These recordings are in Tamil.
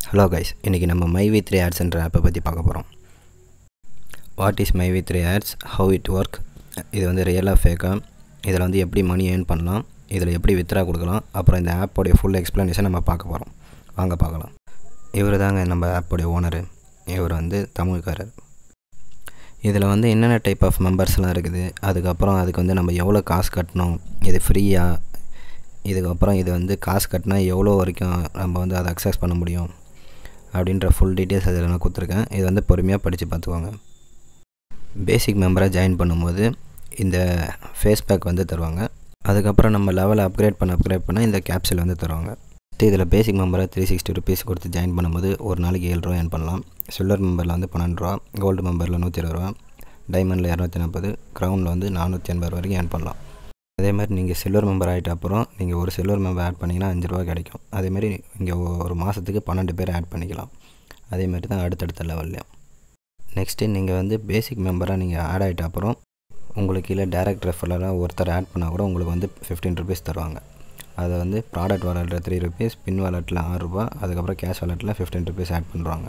ஹலோ கைஸ் இன்றைக்கி நம்ம மை வி த்ரீ ஆட்ஸ்ன்ற ஆப்பை பற்றி பார்க்க போகிறோம் what is my V three ads how it work இது வந்து ரியலாக ஃபேக்காக இதில் வந்து எப்படி மணி ஏர்ன் பண்ணலாம் இதில் எப்படி வித்ரா கொடுக்கலாம் அப்புறம் இந்த ஆப்போடைய ஃபுல் எக்ஸ்ப்ளனேஷன் நம்ம பார்க்க போகிறோம் வாங்க பார்க்கலாம் இவர் தாங்க நம்ம ஆப்போடைய ஓனரு இவர் வந்து தமிழ்காரர் இதில் வந்து என்னென்ன டைப் ஆஃப் மெம்பர்ஸ்லாம் இருக்குது அதுக்கப்புறம் அதுக்கு வந்து நம்ம எவ்வளோ காசு கட்டணும் இது ஃப்ரீயாக இதுக்கப்புறம் இது வந்து காசு கட்டினா எவ்வளோ வரைக்கும் நம்ம வந்து அதை அக்சஸ் பண்ண முடியும் அப்படின்ற ஃபுல் டீட்டெயில்ஸ் அதில் நான் கொடுத்துருக்கேன் இது வந்து பொறுமையாக படித்து பார்த்துக்கோங்க பேசிக் மெம்பராக ஜாயின் பண்ணும்போது இந்த ஃபேஸ் பேக் வந்து தருவாங்க அதுக்கப்புறம் நம்ம லெவலை அப்கிரேட் பண்ண அப்கிரேட் பண்ண இந்த கேப்சூல் வந்து தருவாங்க இதில் பேசிக் மெம்பராக த்ரீ சிக்ஸ்டி ருபீஸ் கொடுத்து ஜாயின் பண்ணும்போது ஒரு நாளைக்கு ஏழு ரூபா ஏர்ன் பண்ணலாம் சில்வர் மெம்பரில் வந்து பன்னெண்டு ரூபா கோல்டு மெம்பரில் நூற்றி இருபது ரூபா டைமண்டில் இரநூத்தி நாற்பது க்ரௌனில் வந்து நானூற்றி எண்பது வரைக்கும் ஏர்ன் பண்ணலாம் அதே மாதிரி நீங்கள் சில்வர் மெம்பர் ஆகிட்ட அப்புறம் நீங்கள் ஒரு சில்வர் மெம்பர் ஆட் பண்ணிங்கன்னா அஞ்சு ரூபா கிடைக்கும் அதேமாதிரி இங்கே ஒரு மாதத்துக்கு பன்னெண்டு பேர் ஆட் பண்ணிக்கலாம் அதேமாதிரி தான் அடுத்தடுத்த லெவல்லையும் நெக்ஸ்ட்டு நீங்கள் வந்து பேசிக் மெம்பராக நீங்கள் ஆட் ஆகிட்ட அப்புறம் உங்களுக்கு கீழே டேரக்ட் ரெஃபரலாக ஒருத்தர் ஆட் பண்ணால் கூட உங்களுக்கு வந்து ஃபிஃப்டீன் ருபீஸ் தருவாங்க அதை வந்து ப்ராடக்ட் வாலெட்டில் த்ரீ ருபீஸ் பின் வாலெட்டில் ஆறு ரூபா அதுக்கப்புறம் கேஷ் வாலெட்டில் ஃபிஃப்டீன் ருபீஸ் ஆட் பண்ணுறாங்க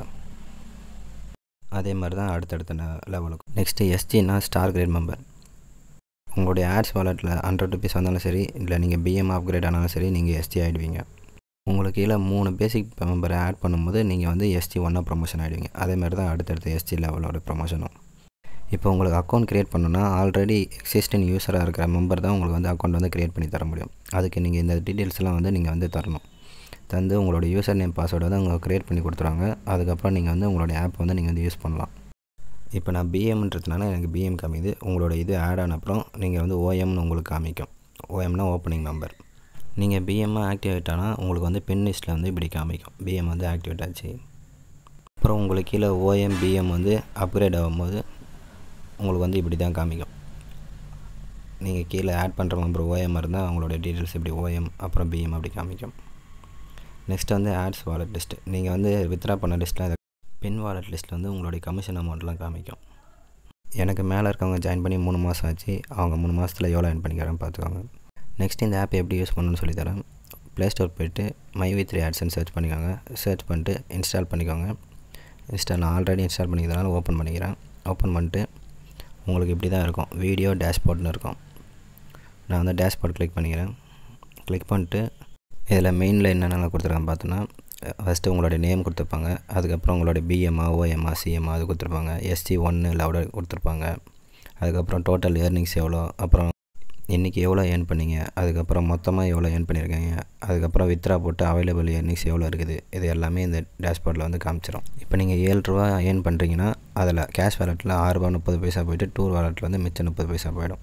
அதே மாதிரி தான் அடுத்தடுத்த லெவலுக்கு நெக்ஸ்ட்டு எஸ்டினா ஸ்டார் கிரேட் மெம்பர் உங்களுடைய ஆட்ஸ் வாலெட்டில் ஹண்ட்ரட் ருபீஸ் வந்தாலும் சரி இல்லை நீங்கள் பிஎம் அப்கிரேட் ஆனாலும் சரி நீங்கள் எஸ்டி ஆகிடுவீங்க உங்களுக்கு கீழே மூணு பேசிக் மெம்பரை ஆட் பண்ணும்போது நீங்கள் வந்து எஸ்டி ஒன்னாக ப்ரொமோஷன் ஆகிடுவீங்க அதே மாதிரி தான் அடுத்தடுத்த எஸ்டி லெவலோட ப்ரொமோஷனும் இப்போ உங்களுக்கு அக்கௌண்ட் க்ரியேட் பண்ணணுன்னா ஆல்ரெடி எக்ஸிஸ்டிங் யூஸராக இருக்கிற மெம்பர் தான் உங்களுக்கு வந்து அக்கௌண்ட் வந்து க்ரியேட் பண்ணி தர முடியும் அதுக்கு நீங்கள் இந்த டீட்டெயில்ஸ்லாம் வந்து நீங்கள் வந்து தரணும் தந்து உங்களோட யூசர் நேம் பாஸ்வேர்டு வந்து அவங்க க்ரியேட் பண்ணி கொடுத்துருவாங்க அதுக்கப்புறம் நீங்கள் வந்து உங்களுடைய ஆப் வந்து நீங்கள் வந்து யூஸ் பண்ணலாம் இப்போ நான் பிஎம்ன்றதுனால எனக்கு பிஎம் காமிக்குது உங்களோட இது ஆட் ஆன அப்புறம் நீங்கள் வந்து ஓஎம்னு உங்களுக்கு காமிக்கும் ஓஎம்னா ஓப்பனிங் மெம்பர் நீங்கள் பிஎம்மாக ஆக்டிவேட் ஆனால் உங்களுக்கு வந்து பின் லிஸ்ட்டில் வந்து இப்படி காமிக்கும் பிஎம் வந்து ஆக்டிவேட் ஆச்சு அப்புறம் உங்களுக்கு கீழே ஓஎம் பிஎம் வந்து அப்கிரேட் ஆகும்போது உங்களுக்கு வந்து இப்படி தான் காமிக்கும் நீங்கள் கீழே ஆட் பண்ணுற மெம்பர் ஓஎம் இருந்தால் அவங்களோட டீட்டெயில்ஸ் இப்படி ஓஎம் அப்புறம் பிஎம் அப்படி காமிக்கும் நெக்ஸ்ட் வந்து ஆட்ஸ் வாலெட் லிஸ்ட்டு நீங்கள் வந்து வித்ரா பண்ண லிஸ்ட்டில் பின் வாலெட் லிஸ்ட்டில் வந்து உங்களுடைய கமிஷன் அமௌண்ட்லாம் காமிக்கும் எனக்கு மேலே இருக்கவங்க ஜாயின் பண்ணி மூணு மாதம் ஆச்சு அவங்க மூணு மாதத்தில் எவ்வளோ ஏர்ன் பண்ணிக்கிறான்னு பார்த்துக்கோங்க நெக்ஸ்ட் இந்த ஆப் எப்படி யூஸ் பண்ணணும்னு சொல்லித்தரேன் ப்ளே ஸ்டோர் போய்ட்டு மை வி த்ரீ ஆட்ஸ்ன்னு சர்ச் பண்ணிக்கோங்க சர்ச் பண்ணிட்டு இன்ஸ்டால் பண்ணிக்கோங்க இன்ஸ்டால் நான் ஆல்ரெடி இன்ஸ்டால் பண்ணிக்கிறதுனால ஓப்பன் பண்ணிக்கிறேன் ஓப்பன் பண்ணிட்டு உங்களுக்கு இப்படி தான் இருக்கும் வீடியோ டேஷ்போர்ட்னு இருக்கும் நான் வந்து டேஷ்போர்ட் கிளிக் பண்ணிக்கிறேன் கிளிக் பண்ணிட்டு இதில் மெயினில் என்னென்ன கொடுத்துருக்கேன் பார்த்தோன்னா ஃபஸ்ட்டு உங்களுடைய நேம் கொடுத்துருப்பாங்க அதுக்கப்புறம் உங்களுடைய பிஎம்ஆ ஓஎம்ஆ சிஎம்ஆ அது கொடுத்துருப்பாங்க எஸ்டி ஒன்று லெவலில் கொடுத்துருப்பாங்க அதுக்கப்புறம் டோட்டல் ஏர்னிங்ஸ் எவ்வளோ அப்புறம் இன்றைக்கி எவ்வளோ ஏர்ன் பண்ணீங்க அதுக்கப்புறம் மொத்தமாக எவ்வளோ ஏர்ன் பண்ணியிருக்கீங்க அதுக்கப்புறம் வித்ரா போட்டு அவைலபிள் ஏர்னிங்ஸ் எவ்வளோ இருக்குது இது எல்லாமே இந்த டேஷ்போர்டில் வந்து காமிச்சிடும் இப்போ நீங்கள் ஏழு ரூபா ஏர்ன் பண்ணுறீங்கன்னா அதில் கேஷ் வாலெட்டில் ஆறுரூபா முப்பது பைசா போய்ட்டு டூர் வாலெட்டில் வந்து மிச்சம் முப்பது பைசா போயிடும்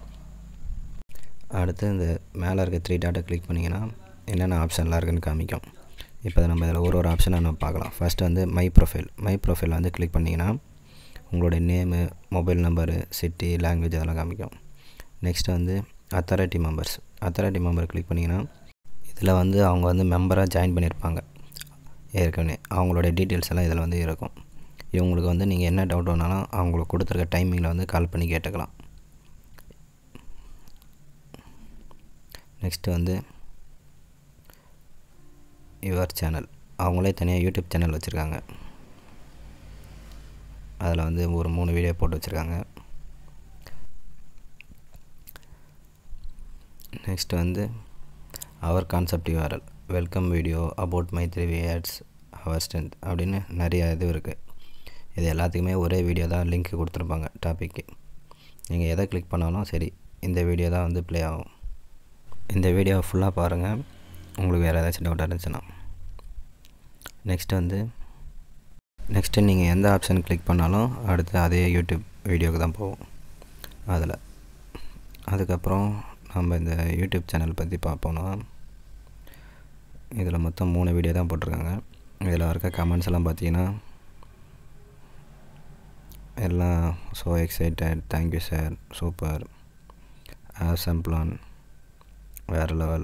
அடுத்து இந்த மேலே இருக்க த்ரீ டாட்டை கிளிக் பண்ணிங்கன்னா என்னென்ன ஆப்ஷன்லாம் இருக்குதுன்னு காமிக்கும் இப்போ நம்ம இதில் ஒரு ஒரு ஆப்ஷனாக நம்ம பார்க்கலாம் ஃபஸ்ட்டு வந்து மை ப்ரொஃபைல் மை ப்ரொஃபைல் வந்து கிளிக் பண்ணிங்கன்னா உங்களுடைய name mobile number city language அதெல்லாம் காமிக்கும் நெக்ஸ்ட்டு வந்து authority members authority member click பண்ணிங்கன்னா இதில் வந்து அவங்க வந்து மெம்பராக ஜாயின் பண்ணியிருப்பாங்க ஏற்கனவே அவங்களுடைய டீட்டெயில்ஸ் எல்லாம் இதில் வந்து இருக்கும் இவங்களுக்கு வந்து நீங்கள் என்ன டவுட் வேணாலும் அவங்களுக்கு கொடுத்துருக்க டைமிங்கில் வந்து கால் பண்ணி கேட்டுக்கலாம் நெக்ஸ்ட்டு வந்து யுவர் சேனல் அவங்களே தனியாக யூடியூப் சேனல் வச்சுருக்காங்க அதில் வந்து ஒரு மூணு வீடியோ போட்டு வச்சுருக்காங்க நெக்ஸ்ட் வந்து our concept URL welcome video about my three ads our strength அப்படின்னு நிறைய இது இருக்குது இது எல்லாத்துக்குமே ஒரே வீடியோ தான் லிங்க் கொடுத்துருப்பாங்க டாப்பிக்கு நீங்கள் எதை கிளிக் பண்ணாலும் சரி இந்த வீடியோ தான் வந்து ப்ளே ஆகும் இந்த வீடியோ ஃபுல்லாக பாருங்கள் உங்களுக்கு வேறு ஏதாச்சும் டவுட்டாக இருந்துச்சுன்னா நெக்ஸ்ட் வந்து நெக்ஸ்ட்டு நீங்கள் எந்த ஆப்ஷன் கிளிக் பண்ணாலும் அடுத்து அதே யூடியூப் வீடியோவுக்கு தான் போகும் அதில் அதுக்கப்புறம் நம்ம இந்த யூடியூப் சேனல் பற்றி பார்ப்போம்னா இதில் மொத்தம் மூணு வீடியோ தான் போட்டிருக்காங்க இதில் இருக்க கமெண்ட்ஸ் எல்லாம் பார்த்தீங்கன்னா எல்லாம் so excited thank you sir super awesome plan வேறு level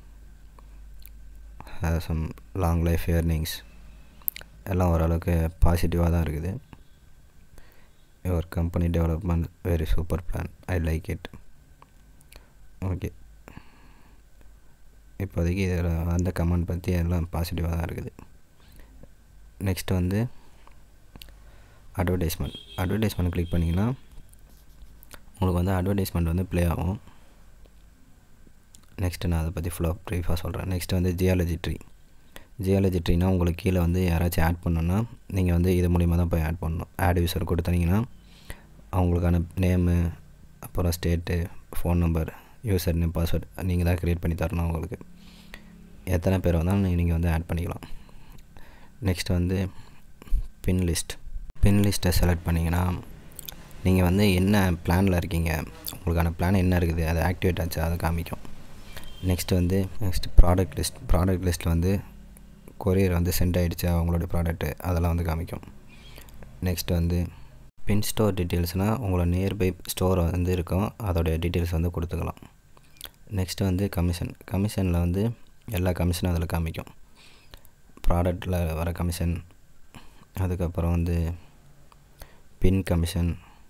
some long life earnings எல்லாம் ஓரளவுக்கு பாசிட்டிவாக தான் இருக்குது your company development very super plan I like it okay இப்போதைக்கு இதில் அந்த கமெண்ட் பற்றி எல்லாம் பாசிட்டிவாக தான் இருக்குது நெக்ஸ்ட்டு வந்து அட்வர்டைஸ்மெண்ட் அட்வர்டைஸ்மெண்ட் கிளிக் பண்ணிங்கன்னா உங்களுக்கு வந்து அட்வர்டைஸ்மெண்ட் வந்து ப்ளே ஆகும் நெக்ஸ்ட்டு நான் அதை பற்றி ஃபுல்லாக ப்ரீஃபாக சொல்கிறேன் நெக்ஸ்ட்டு வந்து ஜியாலஜி ட்ரீ ஜியாலஜி ட்ரீனா உங்களுக்கு கீழே வந்து யாராச்சும் ஆட் பண்ணணுன்னா நீங்கள் வந்து இது மூலிமா தான் போய் ஆட் பண்ணணும் ஆட் யூஸர் கொடுத்தனீங்கன்னா அவங்களுக்கான நேமு அப்புறம் state phone number user name password நீங்கள் தான் க்ரியேட் பண்ணி தரணும் அவங்களுக்கு எத்தனை பேர் வந்தாலும் நீங்கள் வந்து ஆட் பண்ணிக்கலாம் நெக்ஸ்ட் வந்து பின் லிஸ்ட் பின் லிஸ்ட்டை செலக்ட் பண்ணிங்கன்னா நீங்கள் வந்து என்ன பிளானில் இருக்கீங்க உங்களுக்கான பிளான் என்ன இருக்குது அது ஆக்டிவேட் ஆச்சு அதை காமிக்கும் நெக்ஸ்ட்டு வந்து நெக்ஸ்ட் ப்ராடக்ட் லிஸ்ட் ப்ராடக்ட் லிஸ்ட்டில் வந்து கொரியர் வந்து சென்ட் ஆகிடுச்சு அவங்களோட ப்ராடக்ட்டு அதெல்லாம் வந்து காமிக்கும் நெக்ஸ்ட்டு வந்து பின் ஸ்டோர் டீட்டெயில்ஸ்னால் உங்களோட நியர்பை ஸ்டோர் வந்து இருக்கும் அதோடைய டீட்டெயில்ஸ் வந்து கொடுத்துக்கலாம் நெக்ஸ்ட்டு வந்து கமிஷன் கமிஷனில் வந்து எல்லா கமிஷனும் அதில் காமிக்கும் ப்ராடக்டில் வர கமிஷன் அதுக்கப்புறம் வந்து பின் கமிஷன்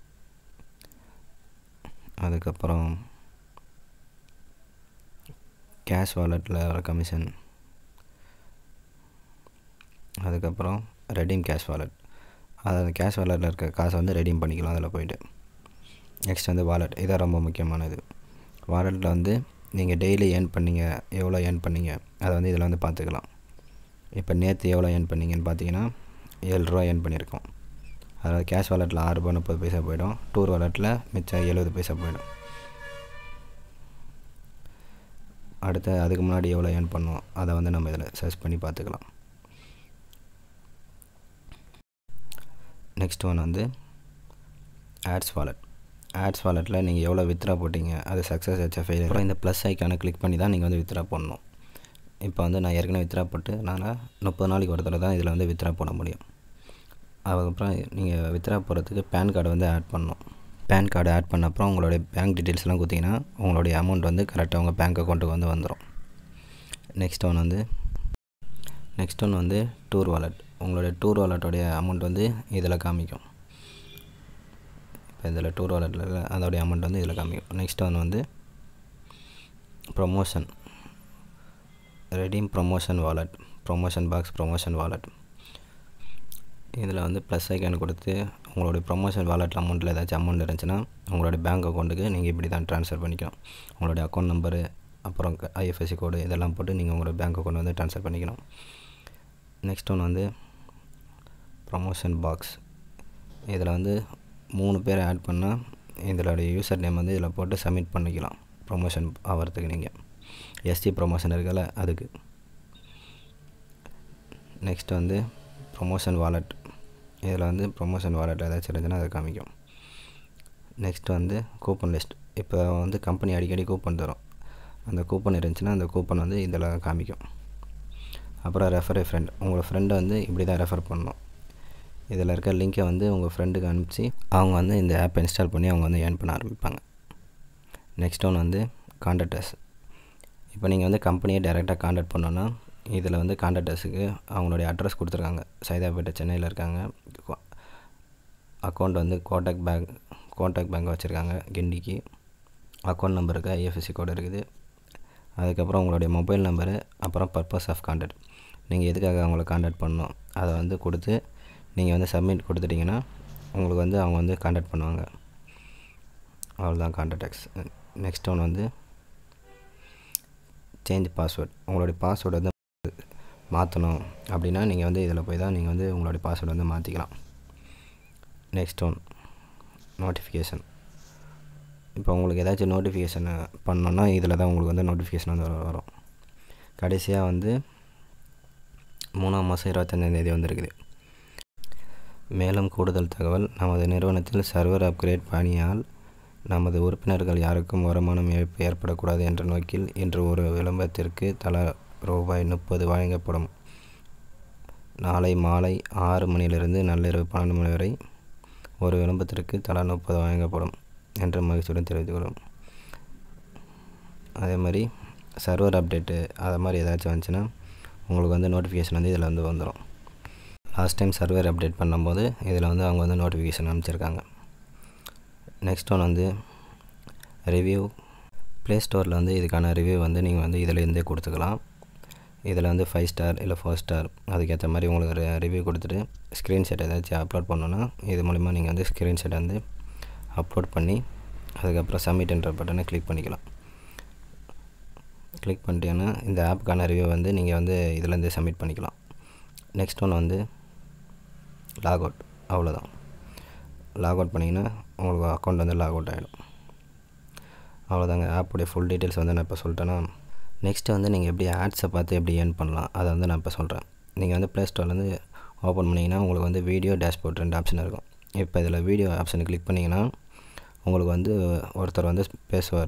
அதுக்கப்புறம் கேஷ் வாலெட்டில் வர கமிஷன் அதுக்கப்புறம் ரெடீம் கேஷ் வாலெட் அது கேஷ் வாலெட்டில் இருக்க காசை வந்து ரெடீம் பண்ணிக்கலாம் அதில் போய்ட்டு நெக்ஸ்ட் வந்து வாலெட் இதான் ரொம்ப முக்கியமானது வாலெட்டில் வந்து நீங்கள் டெய்லி ஏர்ன் பண்ணீங்க எவ்வளோ ஏர்ன் பண்ணீங்க அதை வந்து இதில் வந்து பார்த்துக்கலாம் இப்போ நேற்று எவ்வளோ ஏர்ன் பண்ணீங்கன்னு பார்த்தீங்கன்னா ஏழு ரூபா ஏர்ன் பண்ணியிருக்கோம் அதாவது கேஷ் வாலெட்டில் ஆறு ரூபா முப்பது பைசா போயிடும் டூர் வாலெட்டில் மிச்சம் எழுபது பைசா போயிடும் அடுத்து அதுக்கு முன்னாடி எவ்வளோ ஏர்ன் பண்ணோம் அதை வந்து நம்ம இதில் சர்ச் பண்ணி பார்த்துக்கலாம் நெக்ஸ்ட் ஒன் வந்து ஆட்ஸ் வாலெட் ஆட்ஸ் வாலெட்டில் நீங்கள் எவ்வளோ வித்ரா போட்டிங்க அது சக்ஸஸ் ஆச்சா ஃபெயில் அப்புறம் இந்த ப்ளஸ் ஐக்கானை கிளிக் பண்ணி தான் நீங்கள் வந்து வித்ரா பண்ணணும் இப்போ வந்து நான் ஏற்கனவே வித்ரா போட்டு நான் முப்பது நாளைக்கு ஒரு தடவை தான் இதில் வந்து வித்ரா போட முடியும் அதுக்கப்புறம் நீங்கள் வித்ரா போகிறதுக்கு பேன் கார்டு வந்து ஆட் பண்ணணும் பேன் கார்டு ஆட் பண்ண அப்புறம் உங்களுடைய பேங்க் டீட்டெயில்ஸ்லாம் கொடுத்தீங்கன்னா உங்களுடைய அமௌண்ட் வந்து கரெக்டாக உங்கள் பேங்க் அக்கௌண்ட்டுக்கு வந்து வந்துடும் நெக்ஸ்ட் ஒன் வந்து நெக்ஸ்ட் ஒன் வந்து டூர் வாலெட் உங்களுடைய டூர் வாலெட்டோடைய அமௌண்ட் வந்து இதில் காமிக்கும் இப்போ இதில் டூர் வாலெட்டில் அதோடைய அமௌண்ட் வந்து இதில் காமிக்கும் நெக்ஸ்ட் ஒன் வந்து promotion redeem promotion wallet promotion box promotion wallet இதில் வந்து ப்ளஸ் ஐக்கான் கொடுத்து உங்களுடைய ப்ரொமோஷன் வாலெட்டில் அமௌண்ட்டில் ஏதாச்சும் அமௌண்ட் இருந்துச்சுன்னா உங்களுடைய பேங்க் அக்கௌண்ட்டுக்கு நீங்கள் இப்படி தான் ட்ரான்ஸ்ஃபர் பண்ணிக்கணும் உங்களுடைய அக்கௌண்ட் நம்பரு அப்புறம் ஐஎஃப்எஸ்சி கோடு இதெல்லாம் போட்டு நீங்கள் உங்களோட பேங்க் அக்கௌண்ட் வந்து ட்ரான்ஸ்ஃபர் பண்ணிக்கணும் நெக்ஸ்ட் ஒன்று வந்து ப்ரொமோஷன் பாக்ஸ் இதில் வந்து மூணு பேர் ஆட் பண்ணால் இதோடைய யூசர் நேம் வந்து இதில் போட்டு சப்மிட் பண்ணிக்கலாம் ப்ரொமோஷன் ஆகிறதுக்கு நீங்கள் எஸ்டி ப்ரொமோஷன் இருக்கல அதுக்கு நெக்ஸ்ட் வந்து ப்ரொமோஷன் வாலெட் இதில் வந்து ப்ரொமோஷன் வாலெட் ஏதாச்சும் இருந்துச்சுன்னா அதை காமிக்கும் நெக்ஸ்ட் வந்து கூப்பன் லிஸ்ட் இப்போ வந்து கம்பெனி அடிக்கடி கூப்பன் தரும் அந்த கூப்பன் இருந்துச்சுன்னா அந்த கூப்பன் வந்து இதில் காமிக்கும் அப்புறம் ரெஃபர் ஃப்ரெண்ட் உங்கள் ஃப்ரெண்டை வந்து இப்படி தான் ரெஃபர் பண்ணணும் இதில் இருக்க லிங்க்கை வந்து உங்கள் ஃப்ரெண்டுக்கு அனுப்பிச்சி அவங்க வந்து இந்த ஆப்பை இன்ஸ்டால் பண்ணி அவங்க வந்து ஏர்ன் பண்ண ஆரம்பிப்பாங்க நெக்ஸ்ட் ஒன் வந்து கான்டாக்டர்ஸ் இப்போ நீங்கள் வந்து கம்பெனியை டைரெக்டாக காண்டாக்ட் பண்ணோன்னா இதில் வந்து கான்டாக்டர்ஸுக்கு அவங்களுடைய அட்ரஸ் கொடுத்துருக்காங்க சைதாப்பேட்டை சென்னையில் இருக்காங்க அக்கௌண்ட் வந்து கோட்டக் பேங்க் கோட்டக் பேங்க் வச்சுருக்காங்க கிண்டிக்கு அக்கௌண்ட் நம்பருக்கு ஐஎஃப்எஸ்சி கோடு இருக்குது அதுக்கப்புறம் உங்களுடைய மொபைல் நம்பரு அப்புறம் பர்பஸ் ஆஃப் கான்டாக்ட் நீங்கள் எதுக்காக அவங்கள காண்டாக்ட் பண்ணணும் அதை வந்து கொடுத்து நீங்கள் வந்து சப்மிட் கொடுத்துட்டிங்கன்னா உங்களுக்கு வந்து அவங்க வந்து காண்டாக்ட் பண்ணுவாங்க அவ்வளோதான் கான்டாக்ட் நெக்ஸ்ட் ஒன் வந்து சேஞ்ச் பாஸ்வேர்ட் உங்களுடைய பாஸ்வேர்டு வந்து மாற்றணும் அப்படின்னா நீங்கள் வந்து இதில் போய் தான் நீங்கள் வந்து உங்களுடைய பாஸ்வேர்டு வந்து மாற்றிக்கலாம் நெக்ஸ்ட் ஒன் நோட்டிஃபிகேஷன் இப்போ உங்களுக்கு ஏதாச்சும் நோட்டிஃபிகேஷன் பண்ணோன்னா இதில் தான் உங்களுக்கு வந்து நோட்டிஃபிகேஷன் வந்து வரும் கடைசியாக வந்து மூணாம் மாதம் இருபத்தஞ்சாந்தேதி வந்திருக்குது மேலும் கூடுதல் தகவல் நமது நிறுவனத்தில் சர்வர் அப்கிரேட் பணியால் நமது உறுப்பினர்கள் யாருக்கும் வருமானம் இழப்பு ஏற்படக்கூடாது என்ற நோக்கில் இன்று ஒரு விளம்பரத்திற்கு தலா ரூபாய் முப்பது வழங்கப்படும் நாளை மாலை ஆறு மணியிலிருந்து நள்ளிரவு பன்னெண்டு மணி வரை ஒரு விளம்பரத்திற்கு தலா முப்பது வழங்கப்படும் என்று மகிழ்ச்சியுடன் தெரிவித்துக்கொள்ளும் அதே மாதிரி சர்வர் அப்டேட்டு அது மாதிரி ஏதாச்சும் வந்துச்சுன்னா உங்களுக்கு வந்து நோட்டிஃபிகேஷன் வந்து இதில் வந்து வந்துடும் லாஸ்ட் டைம் சர்வர் அப்டேட் பண்ணும்போது இதில் வந்து அவங்க வந்து நோட்டிஃபிகேஷன் அனுப்பிச்சிருக்காங்க நெக்ஸ்ட் ஒன் வந்து ரிவ்யூ ப்ளே ஸ்டோரில் வந்து இதுக்கான ரிவ்யூ வந்து நீங்கள் வந்து இதில் இருந்தே கொடுத்துக்கலாம் இதில் வந்து ஃபைவ் ஸ்டார் இல்லை ஃபோர் ஸ்டார் அதுக்கேற்ற மாதிரி உங்களுக்கு ரிவ்யூ கொடுத்துட்டு ஸ்க்ரீன்ஷாட் ஏதாச்சும் அப்லோட் பண்ணணுன்னா இது மூலிமா நீங்கள் வந்து ஸ்க்ரீன்ஷாட் வந்து அப்லோட் பண்ணி அதுக்கப்புறம் சப்மிட்ன்ற பட்டனை கிளிக் பண்ணிக்கலாம் கிளிக் பண்ணிட்டீங்கன்னா இந்த ஆப்புக்கான ரிவ்யூ வந்து நீங்கள் வந்து இதுலேருந்து சப்மிட் பண்ணிக்கலாம் நெக்ஸ்ட் ஒன்று வந்து லாக் அவுட் அவ்வளோதான் லாக் அவுட் பண்ணிங்கன்னா உங்களுக்கு அக்கௌண்ட் வந்து லாக் அவுட் ஆகிடும் அவ்வளோதாங்க ஆப்புடைய ஃபுல் டீட்டெயில்ஸ் வந்து நான் இப்போ சொல்லிட்டேன்னா நெக்ஸ்ட்டு வந்து நீங்கள் எப்படி ஆட்ஸை பார்த்து எப்படி ஏர்ன் பண்ணலாம் அதை வந்து நான் இப்போ சொல்கிறேன் நீங்கள் வந்து ப்ளே ஸ்டோர்லேருந்து ஓப்பன் பண்ணிங்கன்னா உங்களுக்கு வந்து வீடியோ டேஷ்போர்ட் ரெண்டு ஆப்ஷன் இருக்கும் இப்போ இதில் வீடியோ ஆப்ஷனை கிளிக் பண்ணிங்கன்னா உங்களுக்கு வந்து ஒருத்தர் வந்து பேசுவார்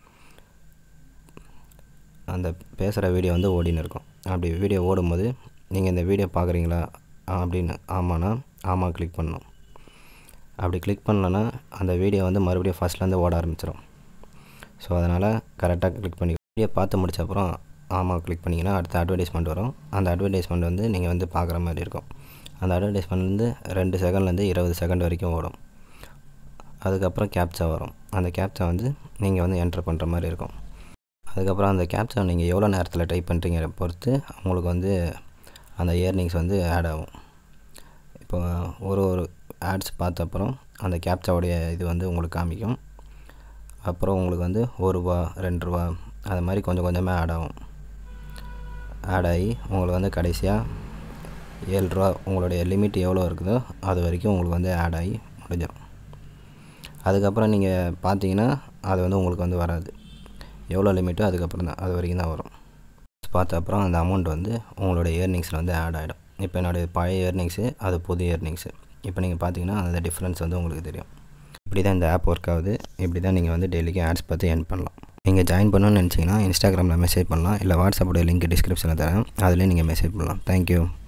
அந்த பேசுகிற வீடியோ வந்து ஓடின்னு இருக்கும் அப்படி வீடியோ ஓடும்போது நீங்கள் இந்த வீடியோ பார்க்குறீங்களா அப்படின்னு ஆமாண்ணா ஆமாம் கிளிக் பண்ணணும் அப்படி கிளிக் பண்ணலன்னா அந்த வீடியோ வந்து மறுபடியும் ஃபஸ்ட்லேருந்து ஓட ஆரம்பிச்சிடும் ஸோ அதனால் கரெக்டாக கிளிக் பண்ணி வீடியோ பார்த்து முடிச்ச அப்புறம் ஆமாம் கிளிக் பண்ணிங்கன்னா அடுத்த அட்வர்டைஸ்மெண்ட் வரும் அந்த அட்வர்டைஸ்மெண்ட் வந்து நீங்கள் வந்து பார்க்குற மாதிரி இருக்கும் அந்த அட்வர்டைஸ்மெண்ட் வந்து ரெண்டு செகண்ட்லேருந்து இருபது செகண்ட் வரைக்கும் ஓடும் அதுக்கப்புறம் கேப்ச்சா வரும் அந்த கேப்ச்சா வந்து நீங்கள் வந்து என்ட்ரு பண்ணுற மாதிரி இருக்கும் அதுக்கப்புறம் அந்த கேப்ச்சா நீங்கள் எவ்வளோ நேரத்தில் டைப் பண்ணுறீங்க பொறுத்து உங்களுக்கு வந்து அந்த இயர்னிங்ஸ் வந்து ஆட் ஆகும் இப்போ ஒரு ஒரு ஆட்ஸ் பார்த்த அப்புறம் அந்த கேப்ச்சாவுடைய இது வந்து உங்களுக்கு காமிக்கும் அப்புறம் உங்களுக்கு வந்து ஒரு ரூபா ரெண்டு ரூபா அது மாதிரி கொஞ்சம் கொஞ்சமாக ஆட் ஆகும் ஆட் ஆகி உங்களுக்கு வந்து கடைசியாக ஏழு ரூபா உங்களுடைய லிமிட் எவ்வளோ இருக்குதோ அது வரைக்கும் உங்களுக்கு வந்து ஆட் ஆகி முடிஞ்சிடும் அதுக்கப்புறம் நீங்கள் பார்த்தீங்கன்னா அது வந்து உங்களுக்கு வந்து வராது எவ்வளோ லிமிட்டோ அதுக்கப்புறம் தான் அது வரைக்கும் தான் வரும் பார்த்த அப்புறம் அந்த அமௌண்ட் வந்து உங்களோட இயர்னிங்ஸில் வந்து ஆட் ஆகிடும் இப்போ என்னுடைய பழைய இயர்னிங்ஸு அது புது இயர்னிங்ஸு இப்போ நீங்கள் பார்த்தீங்கன்னா அந்த டிஃப்ரென்ஸ் வந்து உங்களுக்கு தெரியும் இப்படி தான் இந்த ஆப் ஒர்க் ஆகுது இப்படி தான் நீங்கள் வந்து டெய்லிக்கு ஆட்ஸ் பார்த்து ஏர்ன் பண்ணலாம் நீங்கள் ஜாயின் பண்ணணும்னு நினச்சிங்கன்னா இன்ஸ்டாகிராமில் மெசேஜ் பண்ணலாம் இல்லை வாட்ஸ்அப்போட லிங்க் டிஸ்கிரிப்ஷனில் தரேன் அதுலேயும் நீங்கள் மெசேஜ் பண்ணலாம் தேங்க்யூ